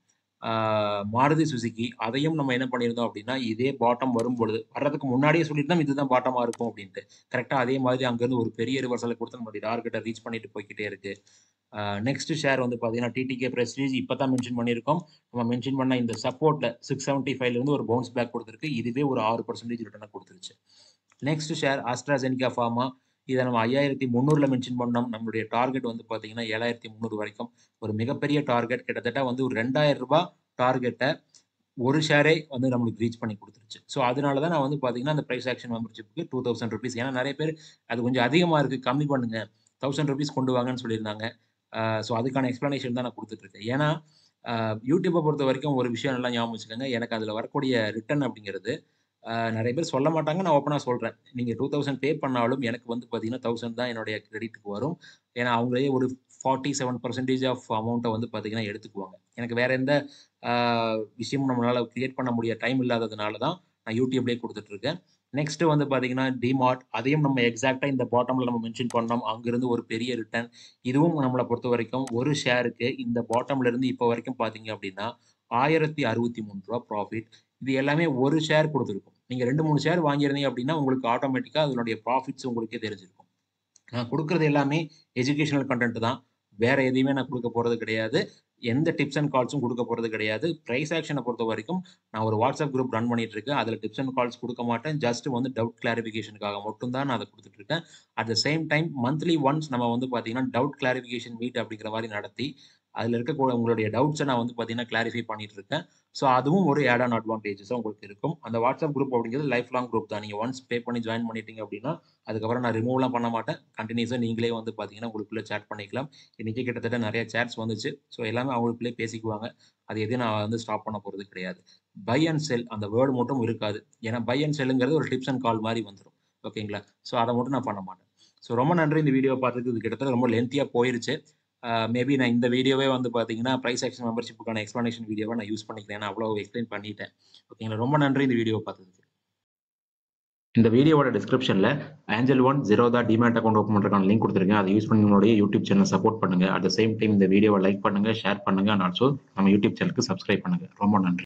மாருதி சுசுக்கி அதையும் நம்ம என்ன பண்ணியிருந்தோம் அப்படின்னா இதே பாட்டம் வரும் பொழுது வர்றதுக்கு முன்னாடியே சொல்லியிருந்தோம் இதுதான் பாட்டமாக இருக்கும் அப்படின்ட்டு கரெக்டாக அதே மாதிரி அங்கேருந்து ஒரு பெரிய ரிவர்சலை கொடுத்து நம்மளுடைய டார்கெட்டை ரீச் பண்ணிட்டு போய்கிட்டே இருக்கு நெக்ஸ்ட் ஷேர் வந்து பார்த்தீங்கன்னா டிடிகே பிரஸ்டீஜ் இப்போ தான் மென்ஷன் பண்ணியிருக்கோம் நம்ம மென்ஷன் பண்ண இந்த சப்போர்ட்டில் சிக்ஸ் செவன்ட்டி ஃபைவ்லேருந்து ஒரு பவுன்ஸ் பேக் கொடுத்துருக்கு இதுவே ஒரு ஆறு பர்சன்டேஜ் ரிட்டர்னை கொடுத்துருச்சு நெக்ஸ்ட் ஷேர் ஆஸ்ட்ராஜெனிகா ஃபார்மா இதை நம்ம ஐயாயிரத்தி முந்நூறுல மென்ஷன் பண்ணோம் நம்மளுடைய டார்கெட் வந்து பார்த்தீங்கன்னா ஏழாயிரத்தி முந்நூறு வரைக்கும் ஒரு மிகப்பெரிய டார்கெட் கிட்டத்தட்ட வந்து ஒரு ரெண்டாயிரம் ரூபாய் டார்கெட்டை ஒரு ஷேரே வந்து நம்மளுக்கு ரீச் பண்ணி கொடுத்துருச்சு ஸோ அதனால தான் நான் வந்து பார்த்தீங்கன்னா அந்த ப்ரைஸ் ஆக்ஷன் மெம்பர்ஷிப்புக்கு டூ தௌசண்ட் ருபீஸ் ஏன்னா நிறைய பேர் அது கொஞ்சம் அதிகமாக இருக்குது கம்மி பண்ணுங்க தௌசண்ட் ருபீஸ் கொண்டு வாங்கன்னு சொல்லியிருந்தாங்க ஸோ அதுக்கான எக்ஸ்ப்ளனேஷன் தான் நான் கொடுத்துட்ருக்கேன் ஏன்னா யூடியூப்பை பொறுத்த வரைக்கும் ஒரு விஷயம் நல்லா ஞாபகம் வச்சுக்கோங்க எனக்கு அதில் வரக்கூடிய ரிட்டர்ன் அப்படிங்கிறது நிறைய பேர் சொல்ல மாட்டாங்க நான் ஓப்பனாக சொல்கிறேன் நீங்கள் டூ தௌசண்ட் பே பண்ணாலும் எனக்கு வந்து பார்த்தீங்கன்னா தௌசண்ட் தான் என்னுடைய கிரெடிட்டுக்கு வரும் ஏன்னா அவங்களே ஒரு ஃபார்ட்டி செவன் பர்சன்டேஜ் ஆஃப் அமௌண்ட்டை வந்து பார்த்தீங்கன்னா எடுத்துக்குவாங்க எனக்கு வேற எந்த விஷயமும் நம்மளால் கிரியேட் பண்ண முடிய டைம் இல்லாததுனால தான் நான் யூடியூப்லேயே கொடுத்துட்ருக்கேன் நெக்ஸ்ட் வந்து பார்த்தீங்கன்னா டிமார்ட் அதையும் நம்ம எக்ஸாக்டாக இந்த பாட்டமில் நம்ம மென்ஷன் பண்ணோம் அங்கிருந்து ஒரு பெரிய ரிட்டர்ன் இதுவும் நம்மளை பொறுத்த வரைக்கும் ஒரு ஷேருக்கு இந்த பாட்டம்ல இருந்து இப்போ வரைக்கும் பார்த்தீங்க அப்படின்னா ஆயிரத்தி அறுபத்தி மூணு ரூபா ப்ராஃபிட் இது எல்லாமே ஒரு ஷேர் கொடுத்துருக்கும் நீங்கள் ரெண்டு மூணு ஷேர் வாங்கியிருந்தீங்க அப்படின்னா உங்களுக்கு ஆட்டோமேட்டிக்காக அதனுடைய ப்ராஃபிட்ஸ் உங்களுக்கே தெரிஞ்சிருக்கும் நான் கொடுக்குறது எல்லாமே எஜுகேஷனல் கண்டென்ட் தான் வேற எதையுமே நான் கொடுக்க போகிறது கிடையாது எந்த டிப்ஸ் அண்ட் கால்ஸும் கொடுக்க போகிறது கிடையாது ப்ரைஸ் ஆக்ஷனை பொறுத்த வரைக்கும் நான் ஒரு வாட்ஸ்அப் குரூப் ரன் பண்ணிட்டு இருக்கேன் அதில் டிப்ஸ் அண்ட் கால்ஸ் கொடுக்க மாட்டேன் ஜஸ்ட் வந்து டவுட் கிளாரிஃபிகேஷனுக்காக மட்டும் தான் நான் அதை கொடுத்துட்டு இருக்கேன் at the same time monthly once நம்ம வந்து பார்த்தீங்கன்னா டவுட் கிளாரிஃபிகேஷன் மீட் அப்படிங்கிற மாதிரி நடத்தி அதில் இருக்கக்கூடிய உங்களுடைய டவுட்ஸை நான் வந்து பார்த்தீங்கன்னா கிளாரிஃபை பண்ணிட்டு இருக்கேன் ஸோ அதுவும் ஒரு ஆட் ஆன் அட்வான்டேஜஸாக உங்களுக்கு இருக்கும் அந்த வாட்ஸ்அப் குரூப் அப்படிங்கிறது லைஃப் லாங் குரூப் தான் நீங்கள் ஒன்ஸ் பே பண்ணி ஜாயின் பண்ணிட்டீங்க அப்படின்னா அதுக்கப்புறம் நான் ரிமூவ்லாம் பண்ண மாட்டேன் கண்டினியூஸாக நீங்களே வந்து பார்த்தீங்கன்னா உங்களுக்குள்ளே சேட் பண்ணிக்கலாம் இன்றைக்கி கிட்டத்தட்ட நிறைய சேட்ஸ் வந்துச்சு ஸோ எல்லாமே அவங்களுக்குள்ளே பேசிக்குவாங்க அது எதையும் நான் வந்து ஸ்டாப் பண்ண போகிறது கிடையாது பை அண்ட் செல் அந்த வேர்டு மட்டும் இருக்காது ஏன்னா பை அண்ட் செல்லுங்கிறது ஒரு டிப்ஸ் அண்ட் கால் மாதிரி வந்துடும் ஓகேங்களா ஸோ அதை மட்டும் நான் பண்ண மாட்டேன் ஸோ ரொம்ப நன்றி இந்த வீடியோ பார்த்துக்கு இது கிட்டத்தட்ட ரொம்ப லென்த்தியாக போயிருச்சு மேபி நான் இந்த வீடியோவே வந்து பார்த்தீங்கன்னா ப்ரைஸ் ஆக்ஷன் மெம்பர்ஷிப்புக்கான எக்ஸ்ப்ளனேஷன் வீடியோவை நான் யூஸ் பண்ணிக்கிறேன் நான் அவ்வளோ எக்ஸ்பிளைன் பண்ணிட்டேன் ஓகேங்களா ரொம்ப நன்றி இந்த வீடியோ பார்த்ததுக்கு இந்த வீடியோவோட டிஸ்கிரிப்ஷனில் Angel One Zerodha demat account open பண்ணுறதுக்கான லிங்க் கொடுத்துருக்கேன் அதை யூஸ் பண்ணி உங்களுடைய யூடியூப் சேனல் சப்போர்ட் பண்ணுங்க அட் த சேம் டைம் இந்த வீடியோவை லைக் பண்ணுங்க ஷேர் பண்ணுங்க அண்ட் ஆல்சோ நம்ம யூடியூப் சேனலுக்கு சப்ஸ்கிரைப் பண்ணுங்க ரொம்ப நன்றி